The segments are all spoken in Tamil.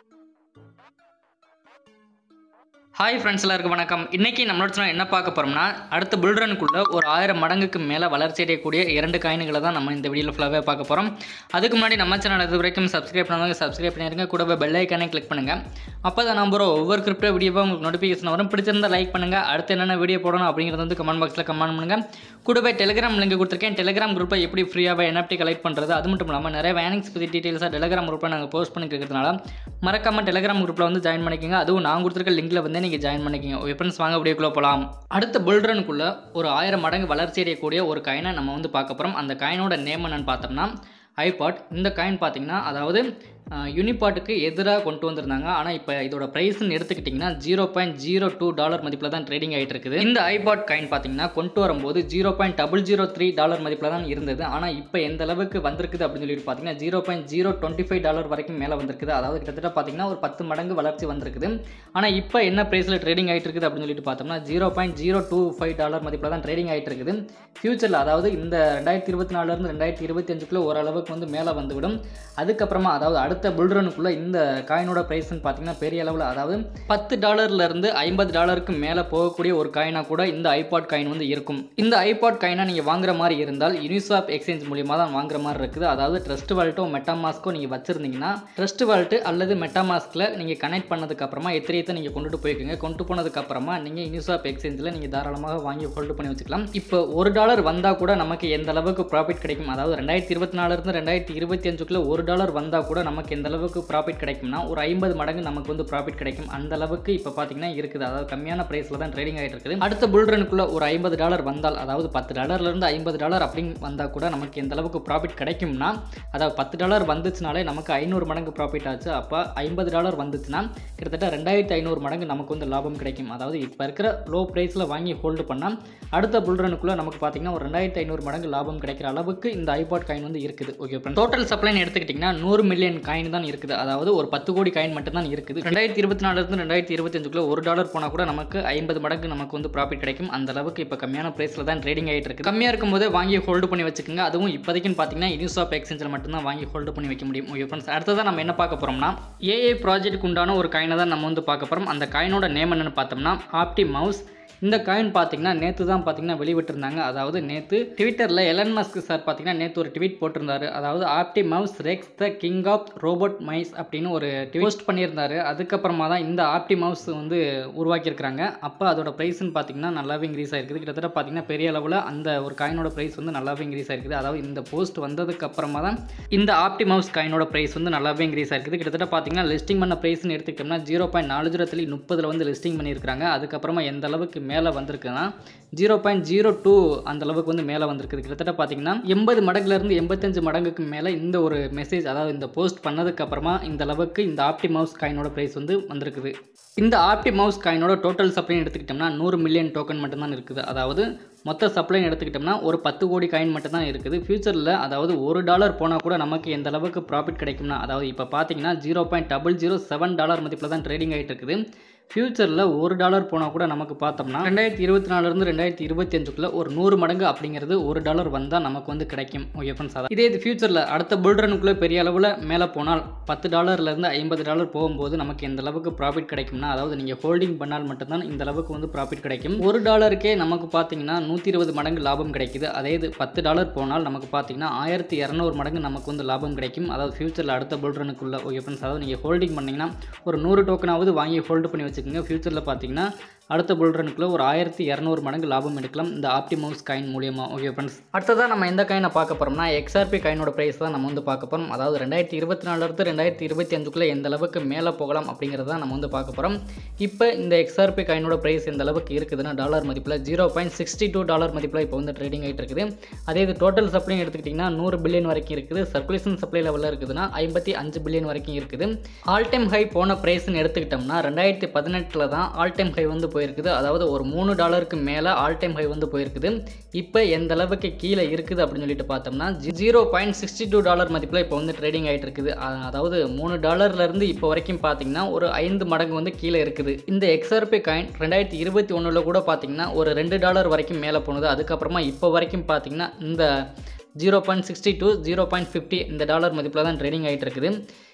ஹாய் ஃப்ரெண்ட்ஸ் எல்லாருக்கும் வணக்கம் இன்றைக்கி நம்மளோட சேனல் என்ன பார்க்க போகிறோம்னா அடுத்த புல்ரனுக்குள்ளே ஒரு ஆயிரம் மடங்குக்கு மேலே வளர்ச்சி அடையக்கூடிய இரண்டு காயின்களை தான் நம்ம இந்த வீடியோவில் ஃபுல்லாகவே பார்க்க போகிறோம் அதுக்கு முன்னாடி நம்ம சேனல் இது வரைக்கும் சப்ஸ்கிரைப் பண்ணாங்க சப்ஸ்கிரைப் பண்ணிருங்க கூடவே பெல் ஐக்கானே கிளிக் பண்ணுங்கள் அப்போ தான் நம்ம ஒரு ஒவ்வொரு கிரிப்டோ வீடியோவும் உங்களுக்கு நோட்டிஃபிகேஷன் வரும் பிடிச்சிருந்தா லைக் பண்ணுங்கள் அடுத்து என்னென்ன வீடியோ போடணும் அப்படிங்கிறது வந்து கமெண்ட் பாக்ஸில் கமெண்ட் பண்ணுங்கள் கூடவே டெலிகிராம் லிங்க் கொடுத்துருக்கேன் டெலிகிராம் குரூப்பை எப்படி ஃப்ரீயாக NFT கலெக்ட் பண்ணுறது அது மட்டும் இல்லாமல் நிறைய வேனிங்ஸ் பற்றி டீட்டெயில்ஸாக டெலிகிராம் குரூப்பில் நாங்கள் போஸ்ட் பண்ணி இருக்கிறதுனால மறக்காமல் டெலிகிராம் குரூப்பில் வந்து ஜாயின் பண்ணிக்கோங்க அதுவும் நான் கொடுத்துருக்க லிங்கில் வந்து நீங்கள் ஜாயின் பண்ணிக்கோங்க ஓகே ஃப்ரெண்ட்ஸ் வாங்க வீடியோக்குள்ளே போகலாம் அடுத்த புல்ரனுக்குள்ளே ஒரு ஆயிரம் மடங்கு வளர்ச்சி அடையக்கூடிய ஒரு காயினை நம்ம வந்து பார்க்க போகிறோம் அந்த காயினோட நேம் என்னன்னு பார்த்தோம்னா ஐபாட் இந்த காயின் பார்த்தீங்கன்னா அதாவது யூனிபாட்டுக்கு எதிராக கொண்டு வந்திருந்தாங்க ஆனால் இப்போ இதோட ப்ரைஸ்ன்னு எடுத்துக்கிட்டிங்கன்னா zero point zero two dollar மதிப்பில் தான் ட்ரேடிங் ஆகிட்டு இருக்குது இந்த ஐபாட் காயின் பார்த்தீங்கன்னா கொண்டு வரும்போது zero point double zero three dollar மதிப்பில் தான் இருந்தது ஆனால் இப்போ எந்த அளவுக்கு வந்திருக்குது அப்படின்னு சொல்லிட்டு பார்த்தீங்கன்னா zero point zero twenty five dollar வரைக்கும் மேலே வந்திருக்குது அதாவது கிட்டத்தட்ட பார்த்தீங்கன்னா ஒரு பத்து மடங்கு வளர்ச்சி வந்திருக்குது ஆனால் இப்போ என்ன ப்ரைஸில் ட்ரேடிங் ஆகிட்டு இருக்குது அப்படின்னு சொல்லிட்டு பார்த்தோம்னா zero point zero two five dollar மதிப்பில் தான் ட்ரேடிங் ஆகிட்டு இருக்குது ஃபியூச்சரில் அதாவது இந்த ரெண்டாயிரத்தி இருபத்தி நாலுலேருந்து ரெண்டாயிரத்தி இருபத்தஞ்சுக்குள்ளே ஓரளவுக்கு வந்து மேலே வந்துவிடும் அதுக்கப்புறமா அதாவது அடுத்த புல்ரனுக்குள்ளே இந்த காயினோட ப்ரைஸ்ன்னு பார்த்தீங்கன்னா பெரிய அளவில் அதாவது பத்து டாலர்லேருந்து ஐம்பது டாலருக்கு மேலே போகக்கூடிய ஒரு காயினாக கூட இந்த ஐபாட் காயின் வந்து இருக்கும் இந்த ஐபாட் காயினை நீங்கள் வாங்குற மாதிரி இருந்தால் யூனிஸ்வாப் எக்ஸ்சேஞ்ச் மூலியமாக தான் வாங்குற மாதிரி இருக்குது அதாவது ட்ரஸ்ட் வால்ட்டோ மெட்டாமாஸ்க்கோ நீங்கள் வச்சுருந்தீங்கன்னா ட்ரஸ்ட் வால்ட்டு அல்லது மெட்டாமாஸ்கில் நீங்கள் கனெக்ட் பண்ணதுக்கப்புறமா எத்திரியத்தை நீங்கள் கொண்டுட்டு போய்க்குங்க கொண்டு போனதுக்கப்புறமா நீங்கள் யூனிஸ்வாப் எக்ஸ்சேஞ்சில் நீங்கள் தாராளமாக வாங்கி ஹோல்டு பண்ணி வச்சுக்கலாம் இப்போ ஒரு டாலர் வந்தால் கூட நமக்கு எந்த அளவுக்கு ப்ராஃபிட் கிடைக்கும் அதாவது ரெண்டாயிரத்தி இருபத்தி நாலுலேருந்து ரெண்டாயிரத்தி இருபத்தி அஞ்சுக்குள்ளே ஒரு டாலர் வந்தால் கூட நமக்கு எந்த அளவுக்கு ப்ராஃபிட் கிடைக்கும்னா ஒரு ஐம்பது மடங்கு நமக்கு வந்து ப்ராஃபிட் கிடைக்கும் அந்த அளவுக்கு இப்போ பார்த்தீங்கன்னா இருக்குது அதாவது கம்மியான ப்ரைஸில் தான் ட்ரேடிங் ஆகிட்டு இருக்குது அடுத்த புல் ரனுக்குள்ளே ஒரு ஐம்பது டாலர் வந்தால் அதாவது பத்து டாலர்லேருந்து ஐம்பது டாலர் அப்படின்னு வந்தால் கூட நமக்கு எந்த அளவுக்கு ப்ராஃபிட் கிடைக்கும்னா அதாவது பத்து டாலர் வந்துச்சுனாலே நமக்கு ஐநூறு மடங்கு ப்ராஃபிட் ஆச்சு அப்போ ஐம்பது டாலர் வந்துச்சுன்னா கிட்டத்தட்ட ரெண்டாயிரத்தி ஐநூறு மடங்கு நமக்கு வந்து லாபம் கிடைக்கும் அதாவது இப்போ இருக்கிற லோ ப்ரைஸில் வாங்கி ஹோல்டு பண்ணால் அடுத்த புல் ரனுக்குள்ளே நமக்கு பார்த்தீங்கன்னா ஒரு ரெண்டாயிரத்தி ஐநூறு மடங்கு லாபம் கிடைக்கிற அளவுக்கு இந்த ஐபாட் காயின் வந்து இருக்குது ஓகே டோட்டல் சப்ளைன்னு எடுத்துக்கிட்டிங்கன்னா நூறு மில்லியன் காயின் தான் இருக்குது அதாவது ஒரு பத்து கோடி காயின் மட்டும் தான் இருக்குது ரெண்டாயிரத்தி இருபத்தி நாலுலேருந்து ரெண்டாயிரத்தி இருபத்தஞ்சுக்குள்ள ஒரு டாலர் போனால் கூட நமக்கு ஐம்பது மடங்கு நமக்கு வந்து ப்ராஃபிட் கிடைக்கும் அந்த அளவுக்கு இப்போ கம்மியான ப்ரைஸில் தான் ட்ரேடிங் ஆகிட்டு இருக்குது கம்மியாக இருக்கும்போதே வாங்கி ஹோல்டு பண்ணி வச்சுக்கோங்க அதுவும் இப்போதைக்குன்னு பார்த்தீங்கன்னா யூனிஸ்வாப் எக்ஸ்சேஞ்சில் மட்டும்தான் வாங்கி ஹோல்டு பண்ணி வைக்க முடியும் ஓகே ஃப்ரெண்ட்ஸ் அடுத்ததான் நம்ம என்ன பார்க்க போகிறோம்னா ஏஏ ப்ராஜெக்ட்டுக்கு உண்டான ஒரு காயினை தான் நம்ம வந்து பார்க்க போகிறோம் அந்த காயினோட நேம் என்னென்னு பார்த்தோம்னா ஆப்டி மவுஸ் இந்த காயின் பார்த்தீங்கன்னா நேற்று தான் பார்த்தீங்கன்னா வெளிவிட்டிருந்தாங்க அதாவது நேற்று ட்விட்டரில் எலன் மஸ்க் சார் பார்த்தீங்கன்னா நேற்று ஒரு ட்வீட் போட்டிருந்தாரு அதாவது Optimus Rex the king of robot mice அப்படின்னு ஒரு போஸ்ட் பண்ணியிருந்தாரு அதுக்கப்புறமா தான் இந்த ஆப்டி மவுஸ் வந்து உருவாக்கியிருக்கிறாங்க அப்போ அதோட ப்ரைஸ்னு பார்த்தீங்கன்னா நல்லாவே இன்க்ரீஸ் ஆயிருக்குது கிட்டத்தட்ட பார்த்தீங்கன்னா பெரிய அளவில் அந்த ஒரு காயினோட ப்ரைஸ் வந்து நல்லாவே இன்க்ரீஸ் ஆயிருக்குது அதாவது இந்த போஸ்ட் வந்ததுக்கு அப்புறமா தான் இந்த ஆப்டி மவுஸ் காயினோட ப்ரைஸ் வந்து நல்லாவே இன்க்ரீஸ் ஆயிருக்குது கிட்டத்தட்ட பார்த்தீங்கன்னா லிஸ்டிங் பண்ண ப்ரைஸ்னு எடுத்துக்கிட்டோம்னா ஜீரோ பாயிண்ட் நாலு ஜீரோ த்ரீ முப்பதில் வந்து லிஸ்டிங் பண்ணியிருக்காங்க அதுக்கப்புறமா எந்த அளவுக்கு மேலே வந்திருக்குன்னா ஜீரோ பாயிண்ட் ஜீரோ டூ அந்த அளவுக்கு வந்து மேலே வந்திருக்குது கிட்டத்தட்ட பார்த்தீங்கன்னா எண்பது மடங்குலேருந்து எண்பத்தஞ்சு மடங்குக்கு மேலே இந்த ஒரு மெசேஜ் அதாவது இந்த போஸ்ட் பண்ணதுக்கு அப்புறமா இந்த அளவுக்கு இந்த ஆப்டி மவுஸ் காயினோட ப்ரைஸ் வந்து வந்திருக்குது இந்த ஆப்டி மவுஸ் காயினோட டோட்டல் சப்ளைன்னு எடுத்துக்கிட்டோம்னா நூறு மில்லியன் டோக்கன் மட்டும்தான் இருக்குது அதாவது மொத்த சப்ளைன்னு எடுத்துக்கிட்டோம்னா ஒரு பத்து கோடி காயின் மட்டும் தான் இருக்குது ஃபியூச்சரில் அதாவது ஒரு டாலர் போனால் கூட நமக்கு எந்த அளவுக்கு ப்ராஃபிட் கிடைக்கும்னா அதாவது இப்போ பார்த்தீங்கன்னா zero point double zero seven dollar மதிப்பில் தான் ட்ரேடிங் ஆகிட்டு இருக்குது ஃபியூச்சரில் ஒரு டாலர் போனால் கூட நமக்கு பார்த்தோம்னா ரெண்டாயிரத்தி இருபத்தி நாலுலேருந்து ரெண்டாயிரத்தி இருபத்தி அஞ்சுக்குள்ள ஒரு நூறு மடங்கு அப்படிங்கிறது ஒரு டாலர் வந்தால் நமக்கு வந்து கிடைக்கும் ஓகே ஃப்ரெண்ட்ஸ் அதான் இதே இது ஃபியூச்சரில் அடுத்த புல்ரனுக்குள்ளே பெரிய அளவில் மேலே போனால் பத்து டாலர்லேருந்து ஐம்பது டாலர் போகும்போது நமக்கு எந்த அளவுக்கு ப்ராஃபிட் கிடைக்கும்னா அதாவது நீங்கள் ஹோல்டிங் பண்ணால் மட்டும்தான் இந்த அளவுக்கு வந்து ப்ராஃபிட் கிடைக்கும் ஒரு டாலருக்கே நமக்கு பார்த்தீங்கன்னா நூற்றி இருபது மடங்கு லாபம் கிடைக்குது அதே இது பத்து டாலர் போனால் நமக்கு பார்த்தீங்கன்னா ஆயிரத்தி இரநூறு மடங்கு நமக்கு வந்து லாபம் கிடைக்கும் அதாவது ஃபியூச்சரில் அடுத்த புல்ரனுக்குள்ள ஓகே ஃப்ரெண்ட்ஸ் அதாவது நீங்கள் ஹோல்டிங் பண்ணிங்கன்னா ஒரு நூறு டோக்கனாவது வாங்கி ஹோல்டு பண்ணி வச்சுக்கோங்க ஃபியூச்சரில் பார்த்தீங்கன்னா அடுத்த புல்ரனுக்குள்ள ஒரு ஆயிரத்தி இரநூறு மடங்கு லாபம் எடுக்கலாம் இந்த ஆப்டிமவுஸ் காயின் மூலியமாக ஓகே ஃப்ரெண்ட்ஸ் அடுத்ததாக நம்ம எந்த காயினை பார்க்க போகிறோம்னா எக்ஸ்ஆர்பி காயினோட ப்ரைஸ் தான் நம்ம வந்து பார்க்க போகிறோம் அதாவது ரெண்டாயிரத்தி இருபத்தி நாலுலேருந்து ரெண்டாயிரத்தி இருபத்தி அஞ்சுக்குள்ளே எந்த அளவுக்கு மேலே போகலாம் அப்படிங்கிறத தான் நம்ம வந்து பார்க்க போகிறோம் இப்போ இந்த எக்ஸ்ஆர்பி காயினோட ப்ரைஸ் எந்த அளவுக்கு இருக்குதுன்னா டாலர் மதிப்பில் zero point sixty two dollar மதிப்பில் இப்போ வந்து ட்ரேடிங் ஆகிட்டு இருக்குது அதே இது டோட்டல் சப்ளை எடுத்துக்கிட்டிங்கன்னா நூறு பில்லியன் வரைக்கும் இருக்குது சர்க்குலேஷன் சப்ளை லெவலில் இருக்குதுன்னா ஐம்பத்தி அஞ்சு பில்லியன் வரைக்கும் இருக்குது ஆல் டைம் ஹை போன ப்ரைஸ்னு எடுத்துக்கிட்டோம்னா ரெண்டாயிரத்தி பதினெட்டில் தான் ஆல் டைம் ஹை வந்து போயிருக்குது அதாவது ஒரு மூணு டாலருக்கு மேலே ஆல் டைம் ஹை வந்து போயிருக்குது இப்போ எந்த அளவுக்கு கீழே இருக்குது அப்படின்னு சொல்லிட்டு பார்த்தோம்னா zero point sixty two dollar மதிப்பில் இப்போ வந்து ட்ரேடிங் ஆகிட்டு இருக்குது அ- அதாவது மூணு டாலர்லேருந்து இப்போ வரைக்கும் பார்த்தீங்கன்னா ஒரு ஐந்து மடங்கு வந்து கீழே இருக்குது இந்த எக்ஸ்ஆர்பி காயின் ரெண்டாயிரத்தி இருபத்தி ஒன்றில் கூட பார்த்தீங்கன்னா ஒரு ரெண்டு டாலர் வரைக்கும் மேலே போனது அதுக்கப்புறமா இப்போ வரைக்கும் பார்த்தீங்கன்னா இந்த zero point sixty two zero point fifty இந்த டாலர் மதிப்பில் தான் ட்ரேடிங் ஆகிட்டு இருக்குது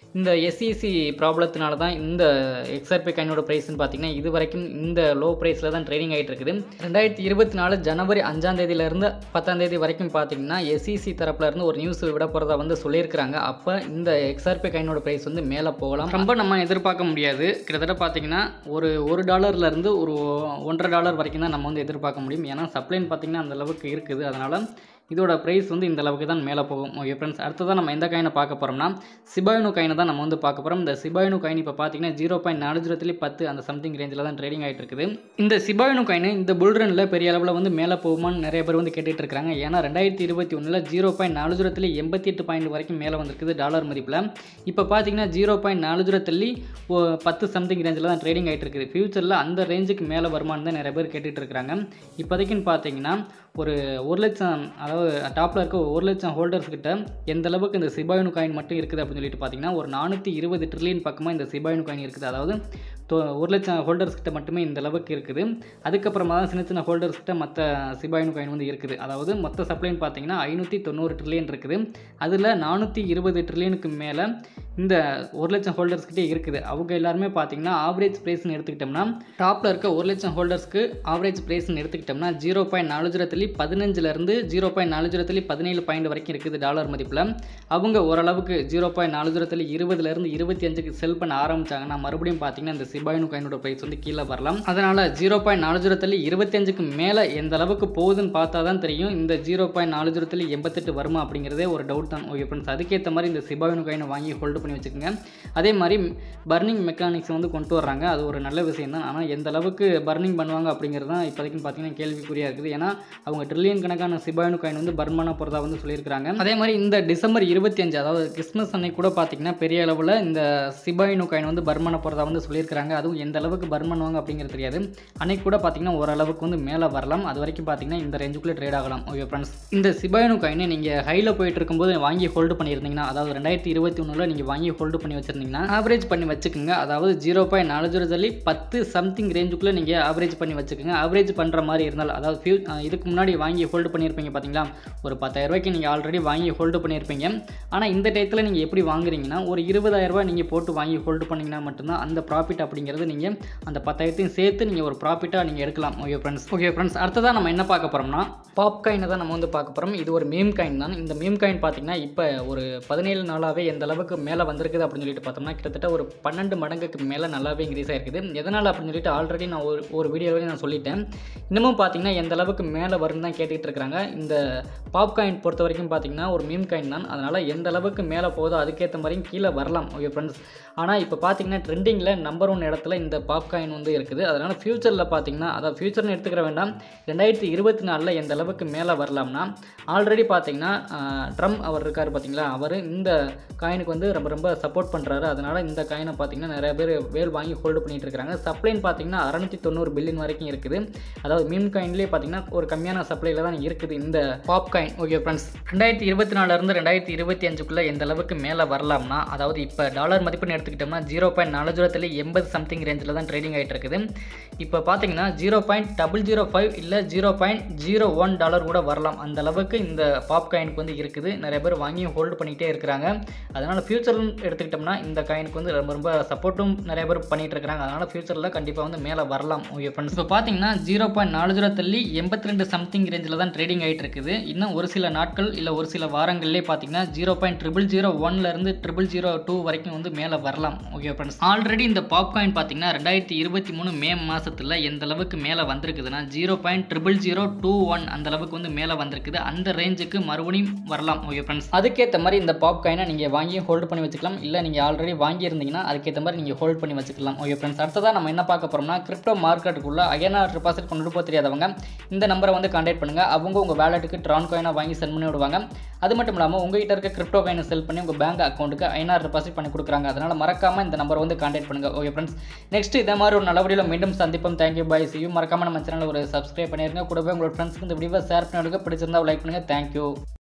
இந்த எஸ்இசி ப்ராப்ளத்தினால தான் இந்த எக்ஸ்ஆர்பி காயினோட ப்ரைஸ்னு பார்த்தீங்கன்னா இது வரைக்கும் இந்த லோ ப்ரைஸில் தான் ட்ரேடிங் ஆகிட்டு இருக்குது ரெண்டாயிரத்தி இருபத்தி நாலு ஜனவரி அஞ்சாம் தேதியிலேருந்து பத்தாம் தேதி வரைக்கும் பார்த்தீங்கன்னா எஸ்இசி தரப்புல இருந்து ஒரு நியூஸ் விட போகிறதா வந்து சொல்லியிருக்கிறாங்க அப்போ இந்த எக்ஸ்ஆர்பி காயினோட ப்ரைஸ் வந்து மேலே போகலாம் ரொம்ப நம்ம எதிர்பார்க்க முடியாது கிட்டத்தட்ட பார்த்தீங்கன்னா ஒரு ஒரு டாலர்லேருந்து ஒரு ஒன்றரை டாலர் வரைக்கும் தான் நம்ம வந்து எதிர்பார்க்க முடியும் ஏன்னா சப்ளைன்னு பார்த்தீங்கன்னா அந்த அளவுக்கு இருக்குது அதனால் இதோட ப்ரைஸ் வந்து இந்த அளவுக்கு தான் மேலே போகும் ஓகே ஃப்ரெண்ட்ஸ் அடுத்ததான் நம்ம எந்த காயினை பார்க்க போகிறோம்னா சிபாயினு காயினை தான் நம்ம வந்து பார்க்க போகிறோம் இந்த சிபாயினு காயின் இப்போ பார்த்தீங்கன்னா ஜீரோ பாயிண்ட் நாலு ஜீரோத்துலேயே பத்து அந்த சம்திங் ரேஞ்சில் தான் ட்ரேடிங் ஆகிட்டு இருக்குது இந்த சிபாயினு காயின் இந்த புல்ரனில் பெரிய அளவில் வந்து மேலே போகுமான்னு நிறைய பேர் வந்து கேட்டுட்டு இருக்காங்க ஏன்னா ரெண்டாயிரத்தி இருபத்தி ஒன்றில் ஜீரோ பாயிண்ட் நாலு ஜீரோத்துலேயே எண்பத்தி எட்டு பாயிண்ட் வரைக்கும் மேலே வந்திருக்குது டாலர் மதிப்பில் இப்போ பார்த்தீங்கன்னா ஜீரோ பாயிண்ட் நாலு ஜீரோ தள்ளி ஒ- பத்து சம்திங் ரேஞ்சில் தான் ட்ரேடிங் ஆகிட்டு இருக்குது ஃபியூச்சரில் அந்த ரேஞ்சுக்கு மேலே வருமானு தான் நிறைய பேர் கேட்டுட்டு இருக்காங்க இப்போதைக்குன்னு பார்த்தீங்கன்னா ஒரு ஒரு லட்சம் அதாவது டாப்பில் இருக்க ஒரு லட்சம் ஹோல்டர்ஸ் கிட்ட எந்த அளவுக்கு இந்த சிபாயினு காயின் மட்டும் இருக்குது அப்படின்னு சொல்லிட்டு பார்த்தீங்கன்னா ஒரு நானூற்றி இருபது ட்ரில்லியன் பக்கமாக இந்த சிபாயினு காயின் இருக்குது அதாவது தொ- ஒரு லட்சம் ஹோல்டர்ஸ் கிட்ட மட்டுமே இந்த அளவுக்கு இருக்குது அதுக்கப்புறமா தான் சின்ன சின்ன ஹோல்டர்ஸ் கிட்ட மற்ற சிபாயினு காயின் வந்து இருக்குது அதாவது மொத்த சப்ளைன்னு பார்த்தீங்கன்னா ஐநூற்றி தொண்ணூறு ட்ரில்லியன் இருக்குது அதில் நானூற்றி இருபது ட்ரில்லியனுக்கு மேலே இந்த ஒரு லட்சம் ஹோல்டர்ஸ் கிட்டே இருக்குது அவங்க எல்லாருமே பார்த்தீங்கன்னா ஆவரேஜ் ப்ரைஸ்னு எடுத்துக்கிட்டோம்னா டாப்பில் இருக்க ஒரு லட்சம் ஹோல்டர்ஸ்க்கு ஆவரேஜ் ப்ரைஸ்னு எடுத்துக்கிட்டோம்னா ஜீரோ பாயிண்ட் நாலு ஜீரோ தள்ளி பதினஞ்சுலேருந்து ஜீரோ பாயிண்ட் நாலு ஜீரோ தள்ளி பதினேழு பாயிண்ட் வரைக்கும் இருக்குது டாலர் மதிப்பில் அவங்க ஓரளவுக்கு ஜீரோ பாயிண்ட் நாலு ஜீரோ தள்ளி இருபதுலேருந்து இருபத்தி அஞ்சுக்கு செல் பண்ண ஆரம்பிச்சாங்கன்னா மறுபடியும் பார்த்தீங்கன்னா இந்த சிபாயினு காயினோட ப்ரைஸ் வந்து கீழே வரலாம் அதனால் ஜீரோ பாயிண்ட் நாலு ஜீரோ தள்ளி இருபத்தஞ்சுக்கு மேலே எந்த அளவுக்கு போகுதுன்னு பார்த்தா தான் தெரியும் இந்த ஜீரோ பாயிண்ட் நாலு ஜீரோ தள்ளி எண்பத்தெட்டு வருமா அப்படிங்கிறதே ஒரு டவுட் தான் ஓகே ஃப்ரெண்ட்ஸ் அதுக்கேற்ற மாதிரி இந்த சிபாயினு காயினை வாங்கி ஹோல்டு பண்ணி வச்சுக்கோங்க அதே மாதிரி பர்னிங் மெக்கானிக்ஸ் வந்து கொண்டு வர்றாங்க அது ஒரு நல்ல விஷயம் தான் ஆனால் எந்த அளவுக்கு பர்னிங் பண்ணுவாங்க அப்படிங்கிறது தான் இப்போதைக்கு பார்த்தீங்கன்னா கேள்விக்குறியாக இருக்குது ஏன்னா அவங்க ட்ரில்லியன் கணக்கான சிபாயினு காயின் வந்து பர்ன் பண்ண போகிறதா வந்து சொல்லியிருக்காங்க அதே மாதிரி இந்த டிசம்பர் இருபத்தி அஞ்சு அதாவது கிறிஸ்மஸ் அன்னைக்கு கூட பார்த்தீங்கன்னா பெரிய அளவில் இந்த சிபாயினு காயின் வந்து பர்ன் பண்ண போகிறதா வந்து சொல்லியிருக்காங்க அதுவும் எந்த அளவுக்கு பர்ன் பண்ணுவாங்க அப்படிங்கிறது தெரியாது அன்னைக்கு கூட பார்த்தீங்கன்னா ஓரளவுக்கு வந்து மேலே வரலாம் அது வரைக்கும் பார்த்தீங்கன்னா இந்த ரேஞ்சுக்குள்ளே ட்ரேட் ஆகலாம் ஓகே ஃப்ரெண்ட்ஸ் இந்த சிபாயினு காயினை நீங்கள் ஹையில் போயிட்டு இருக்கும்போது வாங்கி ஹோல்டு பண்ணியிருந்தீங்கன்னா அதாவது ரெண்டாயிரத்தி இருபத்தி ஒன்றில் நீங்கள் வாங்கி ஹோல்டு பண்ணி வச்சிருந்தீங்கன்னா ஆவரேஜ் பண்ணி வச்சுக்கோங்க அதாவது ஜீரோ பாயிண்ட் நாலு ஜீரோ தள்ளி பத்து சம்திங் ரேஞ்சுக்குள்ளே நீங்கள் ஆவரேஜ் பண்ணி வச்சுக்கோங்க ஆவரேஜ் பண்ணுற மாதிரி இருந்தால் அதாவது ஃபியூ அஹ் இதுக்கு முன்னாடி வாங்கி ஹோல்டு பண்ணியிருப்பீங்க பார்த்தீங்களா ஒரு பத்தாயிரம் ரூபாய்க்கு நீங்கள் ஆல்ரெடி வாங்கி ஹோல்டு பண்ணியிருப்பீங்க ஆனால் இந்த டயத்தில் நீங்கள் எப்படி வாங்குறீங்கன்னா ஒரு இருபதாயிரம் ரூபாய் நீங்கள் போட்டு வாங்கி ஹோல்டு பண்ணிங்கன்னா மட்டும்தான் அந்த ப்ராஃபிட் அப்படிங்கிறது நீங்கள் அந்த பத்தாயிரத்தையும் சேர்த்து நீங்கள் ஒரு ப்ராஃபிட்டாக நீங்கள் எடுக்கலாம் ஓகே ஃப்ரெண்ட்ஸ் ஓகே ஃப்ரெண்ட்ஸ் அடுத்ததாக நம்ம என்ன பார்க்க போகிறோம்னா பாப் காயினை தான் நம்ம வந்து பார்க்க போகிறோம் இது ஒரு மீம் காயின் தான் இந்த மீம் காயின் பார்த்தீங்கன்னா இப்போ ஒரு பதினேழு நாளாகவே எந்த அளவுக்கு மேலே வந்திருக்குது அப்படின்னு சொல்லிட்டு பார்த்தோம்னா கிட்டத்தட்ட ஒரு பன்னெண்டு மடங்குக்கு மேலே நல்லாவே இன்க்ரீஸ் ஆயிருக்குது எதனால் அப்படின்னு சொல்லிட்டு ஆல்ரெடி நான் ஒரு ஒரு வீடியோவே நான் சொல்லிட்டேன் இன்னமும் பார்த்தீங்கன்னா எந்த அளவுக்கு மேலே வரும்னு தான் கேட்டுக்கிட்டு இருக்கிறாங்க இந்த பாப் காயின் பொறுத்த வரைக்கும் பார்த்தீங்கன்னா ஒரு மீம் காயின் தான் அதனால் எந்த அளவுக்கு மேலே போகுதோ அதுக்கேற்ற மாதிரியும் கீழே வரலாம் ஓகே ஃப்ரெண்ட்ஸ் ஆனால் இப்போ பார்த்தீங்கன்னா ட்ரெண்டிங்கில் நம்பர் ஒன் இடத்துல இந்த பாப் காயின் வந்து இருக்குது அதனால் ஃப்யூச்சரில் பார்த்தீங்கன்னா அதாவது ஃப்யூச்சர்னு எடுத்துக்கிற வேண்டாம் ரெண்டாயிரத்தி இருபத்தி நாலில் எந்த அளவுக்கு மேலே வரலாம்னா ஆல்ரெடி பார்த்தீங்கன்னா ட்ரம் அவர் இருக்கார் பார்த்தீங்களா அவர் இந்த காயினுக்கு வந்து ரொம்ப ரொம்ப சப்போர்ட் பண்ணுறாரு அதனால் இந்த காயினை பார்த்தீங்கன்னா நிறைய பேர் வேல் வாங்கி ஹோல்டு பண்ணிட்டு இருக்காங்க சப்ளைன்னு பார்த்தீங்கன்னா அறநூற்றி தொண்ணூறு பில்லியன் வரைக்கும் இருக்குது அதாவது மீம் காயின்லேயே பார்த்தீங்கன்னா ஒரு கம்மியான சப்ளைல தான் இருக்குது இந்த பாப் காயின் ஓகே ஃப்ரெண்ட்ஸ் ரெண்டாயிரத்தி இருபத்தி நாலுலேருந்து ரெண்டாயிரத்தி இருபத்தி அஞ்சுக்குள்ளே எந்த அளவுக்கு மேலே வரலாம்னா அதாவது இப்போ டாலர் மதிப்புன்னு எடுத்துக்கிட்டோம்னா ஜீரோ பாயிண்ட் நாலு ஜீரோத்தில் எண்பது சம்திங் ரேஞ்சில் தான் ட்ரேடிங் ஆகிட்டு இருக்குது இப்போ பார்த்தீங்கன்னா zero point double zero five இல்லை zero point zero one dollar கூட வரலாம் அந்த அளவுக்கு இந்த பாப் காயினுக்கு வந்து இருக்குது நிறைய பேர் வாங்கி ஹோல்டு பண்ணிகிட்டே இருக்கிறாங்க அதனால் ஃபியூச்சர்னு எடுத்துக்கிட்டோம்னா இந்த காயினுக்கு வந்து ரொம்ப ரொம்ப சப்போர்ட்டும் நிறைய பேர் பண்ணிட்டு இருக்காங்க அதனால் ஃபியூச்சரில் கண்டிப்பாக வந்து மேலே வரலாம் ஓகே ஃப்ரெண்ட்ஸ் இப்போ பார்த்தீங்கன்னா ஜீரோ பாயிண்ட் நாலு ஜீரோ தள்ளி எண்பத்தி ரெண்டு சம்திங் ரேஞ்சில் தான் ட்ரேடிங் ஆகிட்டு இருக்குது இன்னும் ஒரு சில நாட்கள் இல்லை ஒரு சில வாரங்கள்லேயே பார்த்தீங்கன்னா ஜீரோ பாயிண்ட் ட்ரிபிள் ஜீரோ ஒன்லேருந்து ட்ரிபிள் ஜீரோ டூ வரைக்கும் வந்து மேலே வரலாம் ஓகே ஃப்ரெண்ட்ஸ் ஆல்ரெடி இந்த பாப்காயின் பார்த்தீங்கன்னா ரெண்டாயிரத்தி இருபத்தி மூணு மே மாதத்தில் எந்த அளவுக்கு மேலே வந்திருக்குதுன்னா zero point triple zero two one அந்த அளவுக்கு வந்து மேலே வந்திருக்குது அந்த ரேஞ்சுக்கு மறுபடியும் வரலாம் ஓகே ஃப்ரெண்ட்ஸ் அதுக்கேற்ற மாதிரி இந்த பாப்காயினை நீங்கள் வாங்கி ஹோல்டு பண்ணி வச்சுக்கலாம் இல்லை நீங்கள் ஆல்ரெடி வாங்கியிருந்தீங்கன்னா அதுக்கேற்ற மாதிரி நீங்கள் ஹோல்ட் பண்ணி வச்சுக்கலாம் ஓகே ஃப்ரெண்ட்ஸ் அடுத்ததாக நம்ம என்ன பார்க்க போகிறோம்னா கிரிப்டோ மார்க்கெட்டுக்குள்ள ஐஎன்ஆர் டெபாசிட் கொண்டு போக தெரியாதவங்க இந்த நம்பரை வந்து கான்டாக்ட் பண்ணுங்கள் அவங்க உங்கள் வேலெட்டுக்கு ட்ரான் காயினை வாங்கி சென்ட் பண்ணி விடுவாங்க அது மட்டும் இல்லாமல் உங்ககிட்ட இருக்க கிரிப்டோ காயினை செல் பண்ணி உங்கள் பேங்க் அக்கௌண்ட்டுக்கு ஐநாறு டெபாசிட் பண்ணி கொடுக்குறாங்க அதனால் மறக்காமல் இந்த நம்பரை வந்து கான்டாக்ட் பண்ணுங்கள் ஓகே ஃப்ரெண்ட்ஸ் நெக்ஸ்ட் இதே மாதிரி ஒரு நல்ல வீடியோவில் மீண்டும் சந்திப்போம் தேங்க்யூ பாய் சியூ மறக்காமல் நம்ம சேனல் ஒரு சப்ஸ்கிரைப் பண்ணிருங்க கூடவே உங்களோட ஃப்ரெண்ட்ஸ்க்கு இந்த வீடியோவை ஷேர் பண்ணி விடுங்க பிடிச்சிருந்தா லைக் பண்ணுங்கள் தேங்க்யூ